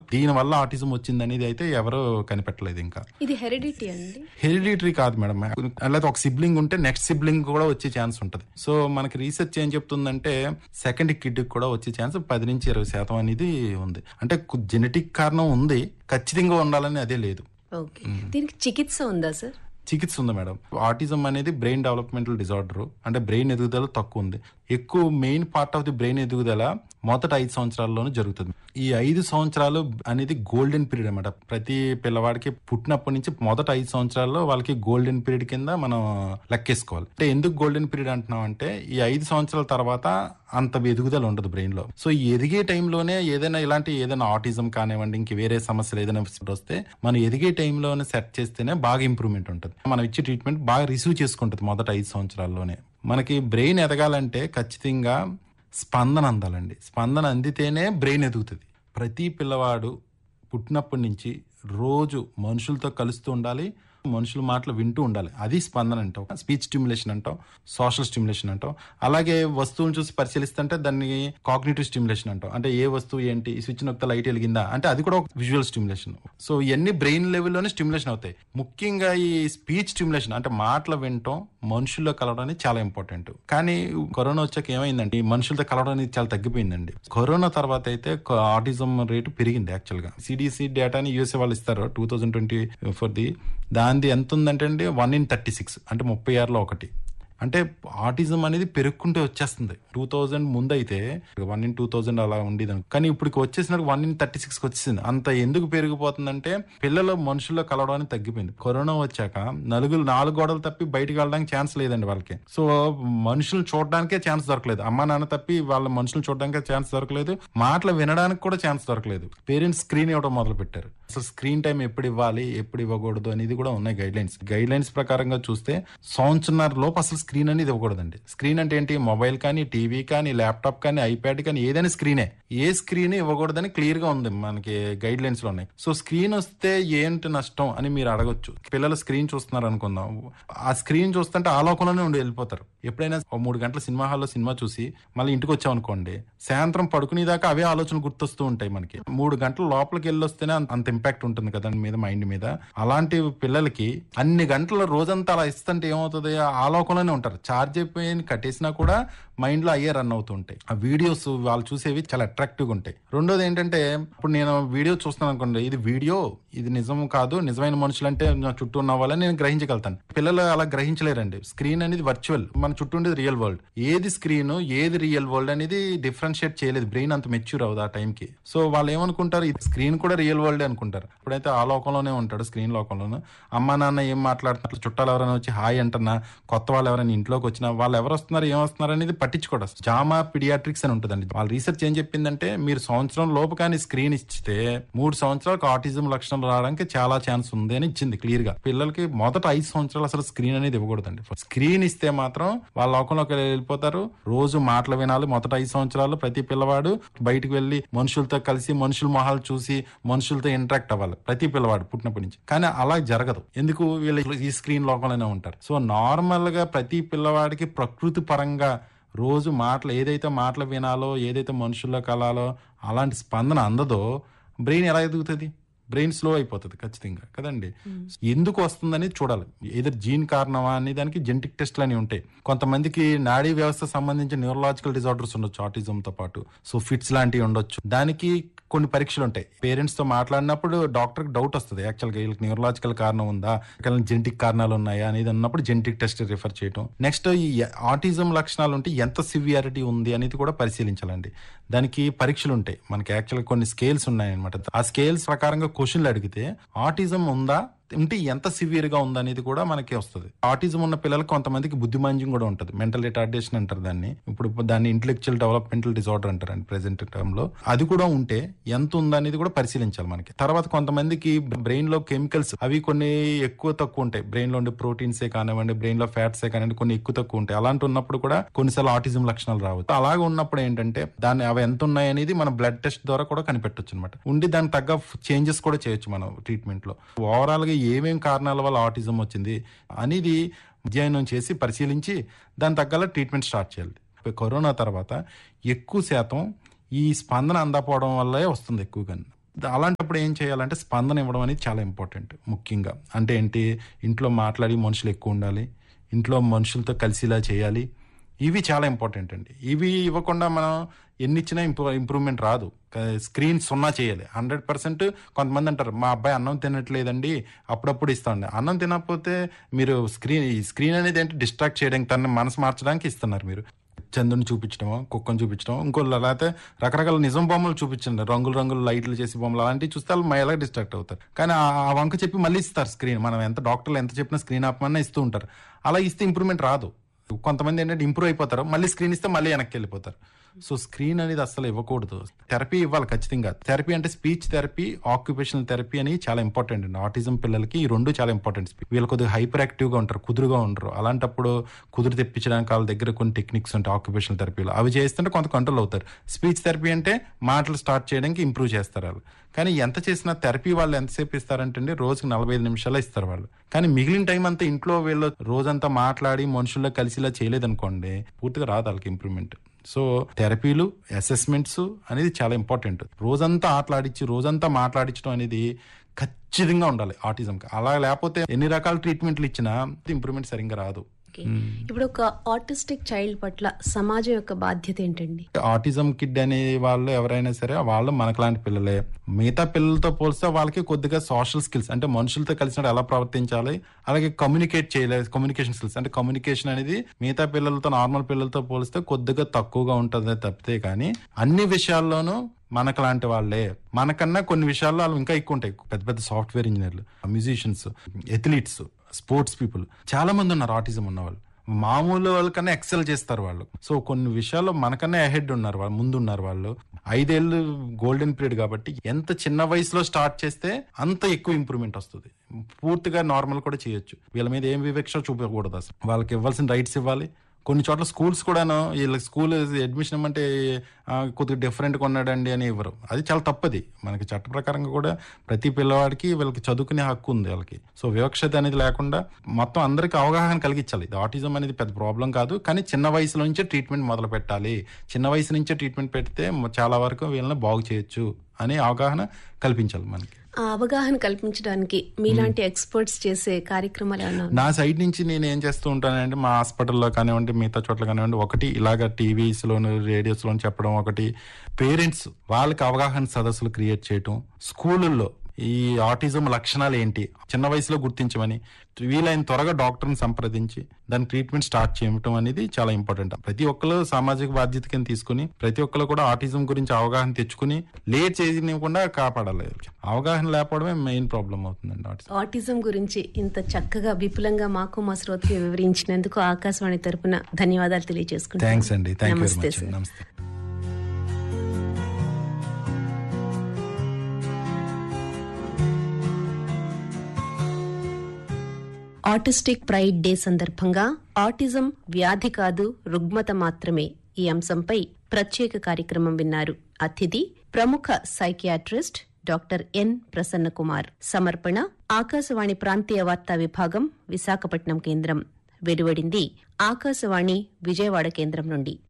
దీని వల్ల ఆటిజం వచ్చింది అనేది అయితే ఎవరు కనిపెట్టలేదు ఇంకా ఇది హెరిడిటీ అండి హెరిడిటరీ కాదు మేడం అలాగే ఒక సిబ్లింగ్ ఉంటే నెక్స్ట్ సిబ్లింగ్ కూడా వచ్చే ఛాన్స్ ఉంటుంది సో మనకి రీసెర్చ్ ఏం చెప్తుందంటే సెకండ్ కిడ్ కూడా వచ్చే ఛాన్స్ పది నుంచి ఇరవై శాతం అనేది ఉంది అంటే జెనెటిక్ కారణం ఉంది ఖచ్చితంగా ఉండాలని అదే లేదు ఓకే దీనికి చికిత్స ఉందా సార్ చికిత్స ఉంది మేడం ఆటిజం అనేది బ్రెయిన్ డెవలప్మెంటల్ డిజార్డర్ అంటే బ్రెయిన్ ఎదుగుదల తక్కువ ఉంది ఎక్కువ main part of the brain ఎదుగుదల మొదట ఐదు సంవత్సరాల్లోనే జరుగుతుంది ఈ ఐదు సంవత్సరాలు అనేది గోల్డెన్ పీరియడ్ అనమాట ప్రతి పిల్లవాడికి పుట్టినప్పటి నుంచి మొదట ఐదు సంవత్సరాల్లో వాళ్ళకి గోల్డెన్ పీరియడ్ కింద మనం లెక్కేసుకోవాలి అంటే ఎందుకు గోల్డెన్ పీరియడ్ అంటున్నాం అంటే ఈ ఐదు సంవత్సరాల తర్వాత అంత ఎదుగుదల ఉండదు బ్రెయిన్ లో సో ఈ ఎదిగే టైంలోనే ఏదైనా ఇలాంటి ఏదైనా ఆటిజం కానివ్వండి ఇంక వేరే సమస్యలు ఏదైనా వస్తే మనం ఎదిగే టైంలోనే సెట్ చేస్తేనే బాగా ఇంప్రూవ్మెంట్ ఉంటుంది మనం ఇచ్చే ట్రీట్మెంట్ బాగా రిసీవ్ చేసుకుంటుంది మొదట ఐదు సంవత్సరాల్లోనే మనకి బ్రెయిన్ ఎదగాలంటే ఖచ్చితంగా స్పందన అందాలండి స్పందన అందితేనే బ్రెయిన్ ఎదుగుతుంది ప్రతి పిల్లవాడు పుట్టినప్పటి నుంచి రోజు మనుషులతో కలుస్తూ ఉండాలి మనుషుల మాటలు వింటూ ఉండాలి అది స్పందన అంటాం స్పీచ్ స్టిమ్యులేషన్ అంటాం సోషల్ స్టిమ్యులేషన్ అంటాం అలాగే వస్తువుని చూసి పరిశీలిస్తుంటే దాన్ని కాగ్నేటివ్ స్టిమ్యులేషన్ అంటాం అంటే ఏ వస్తువు ఏంటి ఈ స్విచ్ నొక్కితే లైట్ వెలిగిందా అంటే అది కూడా ఒక విజువల్ స్టిమ్యులేషన్ సో ఇవన్నీ బ్రెయిన్ లెవెల్లోనే స్టిమ్యులేషన్ అవుతాయి ముఖ్యంగా ఈ స్పీచ్ స్టిమ్యులేషన్ అంటే మాటలు వినటం మనుషుల్లో కలవడం అనేది చాలా ఇంపార్టెంట్ కానీ కరోనా వచ్చాక ఏమైందంటే ఈ మనుషులతో కలవడం అనేది చాలా తగ్గిపోయిందండి కరోనా తర్వాత అయితే ఆటిజం రేటు పెరిగింది యాక్చువల్ గా సిడిసి డేటాని యూఎస్ఏ వాళ్ళు ఇస్తారు two thousand twenty four the దానిది ఎంత ఉందంటే అండి వన్ ఇన్ థర్టీ సిక్స్ అంటే ముప్పై ఆరులో ఒకటి అంటే ఆటిజం అనేది పెరుగుకుంటూ వచ్చేస్తుంది టూ థౌజండ్ ముందు అయితే వన్ ఇన్ టూ థౌజండ్ అలా ఉండేది కానీ ఇప్పుడు వచ్చేసినట్టు వన్ ఇన్ థర్టీ సిక్స్ వచ్చేసింది అంత ఎందుకు పెరిగిపోతుందంటే పిల్లలు మనుషుల్లో కలవడానికి తగ్గిపోయింది కరోనా వచ్చాక నలుగురు నాలుగు గోడలు తప్పి బయటకు వెళ్ళడానికి ఛాన్స్ లేదండి వాళ్ళకి సో మనుషులు చూడడానికే ఛాన్స్ దొరకలేదు అమ్మ నాన్న తప్పి వాళ్ళ మనుషులు చూడడానికే ఛాన్స్ దొరకలేదు మాటలు వినడానికి కూడా ఛాన్స్ దొరకలేదు పేరెంట్స్ స్క్రీన్ ఇవ్వడం మొదలు పెట్టారు అసలు స్క్రీన్ టైం ఎప్పుడు ఇవ్వాలి ఎప్పుడు ఇవ్వకూడదు అనేది కూడా ఉన్నాయి గైడ్ లైన్స్ గైడ్ లైన్స్ ప్రకారంగా చూస్తే సంవత్సరాల లోపు అసలు స్క్రీన్ అనేది ఇవ్వకూడదండి స్క్రీన్ అంటే ఏంటి మొబైల్ కానీ టీవీ కానీ ల్యాప్టాప్ కానీ ఐప్యాడ్ కానీ ఏదైనా స్క్రీనే ఏ స్క్రీన్ ఇవ్వకూడదని క్లియర్ గా ఉంది మనకి గైడ్ లైన్స్ లో ఉన్నాయి సో స్క్రీన్ వస్తే ఏంటి నష్టం అని మీరు అడగొచ్చు పిల్లలు స్క్రీన్ చూస్తున్నారు అనుకుందాం ఆ స్క్రీన్ చూస్తుంటే ఆ లోకంలోనే ఉండి వెళ్ళిపోతారు ఎప్పుడైనా ఒక మూడు గంటల సినిమా హాల్లో సినిమా చూసి మళ్ళీ ఇంటికి వచ్చాం అనుకోండి సాయంత్రం పడుకునేదాకా అవే ఆలోచనలు గుర్తొస్తూ ఉంటాయి మనకి మూడు గంటల లోపలికి వెళ్ళి వస్తేనే అంత- అంత ఇంపాక్ట్ ఉంటుంది కదా దాని మీద మైండ్ మీద అలాంటి పిల్లలకి అన్ని గంటల రోజంతా అలా ఇస్తుంటే ఏమవుతుంది ఆ లోకంలోనే ఉంటారు ఛార్జ్ అయిపోయి కట్టేసినా కూడా మైండ్ లో అయ్యే రన్ అవుతూ ఉంటాయి ఆ వీడియోస్ వాళ్ళు చూసేవి చాలా అట్రాక్టివ్ గా ఉంటాయి రెండోది ఏంటంటే ఇప్పుడు నేను వీడియో చూస్తున్నాను అనుకోండి ఇది వీడియో ఇది నిజం కాదు నిజమైన మనుషులు అంటే నా చుట్టూ ఉన్న వాళ్ళని నేను గ్రహించగలుగుతాను పిల్లలు అలా గ్రహించలేరండి స్క్రీన్ అనేది వర్చువల్ మన చుట్టూ ఉండేది రియల్ వరల్డ్ ఏది స్క్రీన్ ఏది రియల్ వరల్డ్ అనేది డిఫరెన్షియేట్ చేయలేదు బ్రెయిన్ అంత మెచ్యూర్ అవ్వదు ఆ టైంకి సో వాళ్ళు ఏమనుకుంటారు ఈ స్క్రీన్ కూడా రియల్ వరల్డ్ అనుకుంటారు ఇప్పుడైతే ఆ లోకంలోనే ఉంటాడు స్క్రీన్ లోకంలోనూ అమ్మ నాన్న ఏం మాట్లాడుతున్నారు చుట్టాలు ఎవరైనా వచ్చి హాయ్ అంటున్నా కొత్త వాళ్ళు ఎవరైనా ఇంట్లోకి వచ్చినా వాళ్ళు ఎవరు వస్తున్నారు ఏం వస్తున్నారు అనేది పట్టించుకోవడం జామా పిడియాట్రిక్స్ అని ఉంటుందండి వాళ్ళ రీసెర్చ్ ఏం చెప్పిందంటే మీరు సంవత్సరం లోపు కానీ స్క్రీన్ ఇచ్చితే మూడు సంవత్సరాలకు ఆటిజం లక్షణాలు రావడానికి చాలా ఛాన్స్ ఉంది అని ఇచ్చింది క్లియర్ గా పిల్లలకి మొదట ఐదు సంవత్సరాలు అసలు స్క్రీన్ అనేది ఇవ్వకూడదండి స్క్రీన్ ఇస్తే మాత్రం వాళ్ళ లోకంలోకి వెళ్ళిపోతారు రోజు మాటలు వినాలి మొదట ఐదు సంవత్సరాలు ప్రతి పిల్లవాడు బయటకు వెళ్లి మనుషులతో కలిసి మనుషుల మొహాలు చూసి మనుషులతో ఇంటరాక్ట్ అవ్వాలి ప్రతి పిల్లవాడు పుట్టినప్పటి నుంచి కానీ అలా జరగదు ఎందుకు వీళ్ళు ఈ స్క్రీన్ లోకంలోనే ఉంటారు సో నార్మల్ గా ప్రతి పిల్లవాడికి ప్రకృతి పరంగా రోజు మాటలు ఏదైతే మాటలు వినాలో ఏదైతే మనుషుల్లో కలాలో అలాంటి స్పందన అందదో బ్రెయిన్ ఎలా ఎదుగుతుంది బ్రెయిన్ స్లో అయిపోతుంది ఖచ్చితంగా కదండి ఎందుకు వస్తుందని చూడాలి ఏదో జీన్ కారణమా అనే దానికి జెనెటిక్ టెస్ట్లు అని ఉంటాయి కొంతమందికి నాడీ వ్యవస్థ సంబంధించిన న్యూరలాజికల్ డిజార్డర్స్ ఉండొచ్చు ఆటిజం తో పాటు సో ఫిట్స్ లాంటివి ఉండొచ్చు దానికి కొన్ని పరీక్షలు ఉంటాయి పేరెంట్స్ తో మాట్లాడినప్పుడు డాక్టర్ కి డౌట్ వస్తుంది యాక్చువల్ గా వీళ్ళకి న్యూరలాజికల్ కారణం ఉందా జెనెటిక్ కారణాలు ఉన్నాయా అనేది అన్నప్పుడు జెనెటిక్ టెస్ట్ రిఫర్ చేయటం నెక్స్ట్ ఈ ఆటిజం లక్షణాలు ఉంటే ఎంత సివియారిటీ ఉంది అనేది కూడా పరిశీలించాలండి దానికి పరీక్షలు ఉంటాయి మనకి యాక్చువల్ కొన్ని స్కేల్స్ ఉన్నాయన్నమాట ఆ స్కేల్స్ ప్రకారంగా క్వశ్చన్లు అడిగితే ఆటిజం ఉందా ఉంటే ఎంత సివియర్ గా ఉందనేది కూడా మనకి వస్తుంది ఆటిజం ఉన్న పిల్లలకు కొంతమందికి బుద్ధిమాంద్యం కూడా ఉంటుంది మెంటల్ రిటార్డేషన్ అంటారు దాన్ని ఇప్పుడు దాన్ని ఇంటలెక్చువల్ డెవలప్మెంటల్ డిజార్డర్ అంటారండి ప్రెసెంట్ టర్మ్ లో అది కూడా ఉంటే ఎంత ఉందనేది కూడా పరిశీలించాలి మనకి తర్వాత కొంతమందికి బ్రెయిన్ లో కెమికల్స్ అవి కొన్ని ఎక్కువ తక్కువ ఉంటాయి బ్రెయిన్ లో ఉండే ప్రోటీన్సే కానివ్వండి బ్రెయిన్ లో ఫ్యాట్సే కానివ్వండి కొన్ని ఎక్కువ తక్కువ ఉంటాయి అలాంటి ఉన్నప్పుడు కూడా కొన్నిసార్లు ఆటిజం లక్షణాలు రావచ్చు అలాగే ఉన్నప్పుడు ఏంటంటే దాన్ని అవి ఎంత ఉన్నాయి అనేది మనం బ్లడ్ టెస్ట్ ద్వారా కూడా కనిపెట్టొచ్చు అనమాట ఉండి దానికి తగ్గ చేంజెస్ కూడా చేయొచ్చు మనం ట్రీట్మెంట్ లో ఓవరాల్ గా ఏమేం కారణాల వల్ల ఆటిజం వచ్చింది అనేది అధ్యయనం చేసి పరిశీలించి దాని తగ్గల ట్రీట్మెంట్ స్టార్ట్ చేయాలి కరోనా తర్వాత ఎక్కువ శాతం ఈ స్పందన అందకపోవడం వల్లే వస్తుంది ఎక్కువగా అలాంటప్పుడు ఏం చేయాలంటే స్పందన ఇవ్వడం అనేది చాలా ఇంపార్టెంట్ ముఖ్యంగా అంటే ఏంటి ఇంట్లో మాట్లాడి మనుషులు ఎక్కువ ఉండాలి ఇంట్లో మనుషులతో కలిసిలా చేయాలి ఇవి చాలా ఇంపార్టెంట్ అండి ఇవి ఇవ్వకుండా మనం ఎన్ని ఇచ్చినా ఇంప్రూవ్ ఇంప్రూవ్మెంట్ రాదు స్క్రీన్ సున్నా చేయాలి హండ్రెడ్ పర్సెంట్ కొంతమంది అంటారు మా అబ్బాయి అన్నం తినట్లేదండి అప్పుడప్పుడు ఇస్తాండి అన్నం తినకపోతే మీరు స్క్రీన్ ఈ స్క్రీన్ అనేది ఏంటి డిస్ట్రాక్ట్ చేయడానికి తన మనసు మార్చడానికి ఇస్తున్నారు మీరు చంద్రుని చూపించడము కుక్కను చూపించడం ఇంకో లేకపోతే రకరకాల నిజం బొమ్మలు చూపించండి రంగులు రంగులు లైట్లు చేసి బొమ్మలు అలాంటివి చూస్తే వాళ్ళు ఎలా డిస్ట్రాక్ట్ అవుతారు కానీ ఆ ఆ వంక చెప్పి మళ్ళీ ఇస్తారు స్క్రీన్ మనం ఎంత డాక్టర్లు ఎంత చెప్పినా స్క్రీన్ ఆపమన్నా ఇస్తూ ఉంటారు అలా ఇస్తే ఇంప్రూవ్మెంట్ రాదు కొంతమంది ఏంటంటే ఇంప్రూవ్ అయిపోతారు మళ్ళీ స్క్రీన్ ఇస్తే మళ్ళీ వెనక్కి వెళ్ళిపోతారు సో స్క్రీన్ అనేది అసలు ఇవ్వకూడదు థెరపీ ఇవ్వాలి ఖచ్చితంగా థెరపీ అంటే స్పీచ్ థెరపీ ఆక్యుపేషనల్ థెరపీ అని చాలా ఇంపార్టెంట్ అండి ఆటిజం పిల్లలకి ఈ రెండు చాలా ఇంపార్టెంట్ వీళ్ళు కొద్దిగా హైపర్ యాక్టివ్ గా ఉంటారు కుదురుగా ఉండరు అలాంటప్పుడు కుదురు తెప్పించడానికి వాళ్ళ దగ్గర కొన్ని టెక్నిక్స్ ఉంటాయి ఆక్యుపేషనల్ థెరపీలో అవి చేస్తుంటే కొంత కంట్రోల్ అవుతారు స్పీచ్ థెరపీ అంటే మాటలు స్టార్ట్ చేయడానికి ఇంప్రూవ్ చేస్తారు వాళ్ళు కానీ ఎంత చేసినా థెరపీ వాళ్ళు ఎంతసేపు ఇస్తారంటే అండి రోజుకి నలభై ఐదు నిమిషాలు ఇస్తారు వాళ్ళు కానీ మిగిలిన టైం అంతా ఇంట్లో వీళ్ళు రోజంతా మాట్లాడి మనుషుల్లో కలిసిలా చేయలేదనుకోండి పూర్తిగా రాదు వాళ్ళకి ఇంప్రూవ్మెంట్ సో థెరపీలు అసెస్మెంట్స్ అనేది చాలా ఇంపార్టెంట్ రోజంతా ఆటలాడించి రోజంతా మాట్లాడించడం అనేది ఖచ్చితంగా ఉండాలి ఆటిజంకి అలా లేకపోతే ఎన్ని రకాల ట్రీట్మెంట్లు ఇచ్చినా ఇంప్రూవ్మెంట్ సరిగ్గా రాదు ఓకే. ఇప్పుడు ఒక ఆటిస్టిక్ చైల్డ్ పట్ల సమాజం యొక్క బాధ్యత ఏంటండి ఆటిజం కిడ్ అనే వాళ్ళు ఎవరైనా సరే వాళ్ళు మనకులాంటి పిల్లలే మిగతా పిల్లలతో పోలిస్తే వాళ్ళకి కొద్దిగా సోషల్ స్కిల్స్ అంటే మనుషులతో కలిసినప్పుడు ఎలా ప్రవర్తించాలి అలాగే కమ్యూనికేట్ చేయలేదు కమ్యూనికేషన్ స్కిల్స్ అంటే కమ్యూనికేషన్ అనేది మిగతా పిల్లలతో నార్మల్ పిల్లలతో పోలిస్తే కొద్దిగా తక్కువగా ఉంటుంది తప్పితే కానీ అన్ని విషయాల్లోనూ మనకు లాంటి వాళ్ళే మనకన్నా కొన్ని విషయాల్లో వాళ్ళు ఇంకా ఎక్కువ ఉంటాయి పెద్ద పెద్ద సాఫ్ట్వేర్ ఇంజనీర్లు మ్యూజిషియన్స్ ఎథ్లీట్స్ స్పోర్ట్స్ పీపుల్ చాలా మంది ఉన్నారు ఆటిజం ఉన్నవాళ్ళు మామూలు వాళ్ళకన్నా ఎక్సెల్ చేస్తారు వాళ్ళు సో కొన్ని విషయాల్లో మనకన్నా అహెడ్ ఉన్నారు వాళ్ళు ముందు ఉన్నారు వాళ్ళు ఐదేళ్ళు గోల్డెన్ పీరియడ్ కాబట్టి ఎంత చిన్న వయసులో స్టార్ట్ చేస్తే అంత ఎక్కువ ఇంప్రూవ్మెంట్ వస్తుంది పూర్తిగా నార్మల్ కూడా చేయొచ్చు వీళ్ళ మీద ఏం వివక్ష చూపకూడదు అసలు వాళ్ళకి ఇవ్వాల్సిన రైట్స్ ఇవ్వాలి కొన్ని చోట్ల స్కూల్స్ కూడాను వీళ్ళకి స్కూల్ అడ్మిషన్ ఇవ్వమంటే ఆ, కొద్దిగా డిఫరెంట్గా ఉన్నాడండి అని ఇవ్వరు అది చాలా తప్పది మనకి చట్ట ప్రకారంగా కూడా ప్రతి పిల్లవాడికి వీళ్ళకి చదువుకునే హక్కు ఉంది వాళ్ళకి సో వివక్షత అనేది లేకుండా మొత్తం అందరికీ అవగాహన కలిగించాలి ఇది ఆటిజం అనేది పెద్ద ప్రాబ్లం కాదు కానీ చిన్న వయసు నుంచే ట్రీట్మెంట్ మొదలు పెట్టాలి చిన్న వయసు నుంచే ట్రీట్మెంట్ పెడితే మ- చాలా వరకు వీళ్ళని బాగు చేయొచ్చు అనే అవగాహన కల్పించాలి మనకి ఆ అవగాహన కల్పించడానికి మీలాంటి ఎక్స్పర్ట్స్ చేసే కార్యక్రమాలు ఏమైనా ఉన్నాయా? నా సైడ్ నుంచి నేను ఏం చేస్తూ ఉంటానంటే మా హాస్పిటల్లో కానివ్వండి మిగతా చోట్ల కానివ్వండి ఒకటి ఇలాగ టీవీస్ లోను రేడియోస్ లోను చెప్పడం ఒకటి పేరెంట్స్ వాళ్ళకి అవగాహన సదస్సులు క్రియేట్ చేయటం స్కూళ్ళల్లో ఈ ఆటిజం లక్షణాలు ఏంటి చిన్న వయసులో గుర్తించమని వీలైన త్వరగా డాక్టర్ని సంప్రదించి దాని ట్రీట్మెంట్ స్టార్ట్ చేయటం అనేది చాలా ఇంపార్టెంట్ ప్రతి ఒక్కరు సామాజిక బాధ్యత కింద తీసుకుని ప్రతి ఒక్కరు కూడా ఆటిజం గురించి అవగాహన తెచ్చుకుని లేట్ చేయనివ్వకుండా కాపాడాలి అవగాహన లేకపోవడమే మెయిన్ ప్రాబ్లం అవుతుందండి ఆటిజం ఆటిజం గురించి ఇంత చక్కగా విపులంగా మాకు మా శ్రోతకి వివరించినందుకు ఆకాశవాణి తరపున ధన్యవాదాలు తెలియజేసుకుంటాను థ్యాంక్స్ అండి థ్యాంక్ యూ వెరీ నమస్తే మచ్ సార్ నమస్తే ఆటిస్టిక్ ప్రైడ్ డే సందర్భంగా ఆటిజం వ్యాధి కాదు రుగ్మత మాత్రమే ఈ అంశంపై ప్రత్యేక కార్యక్రమం విన్నారు అతిథి ప్రముఖ psychiatrist doctor N Prasanna Kumar సమర్పణ ఆకాశవాణి ప్రాంతీయ వార్తా విభాగం విశాఖపట్నం కేంద్రం వెలువడింది ఆకాశవాణి విజయవాడ కేంద్రం నుండి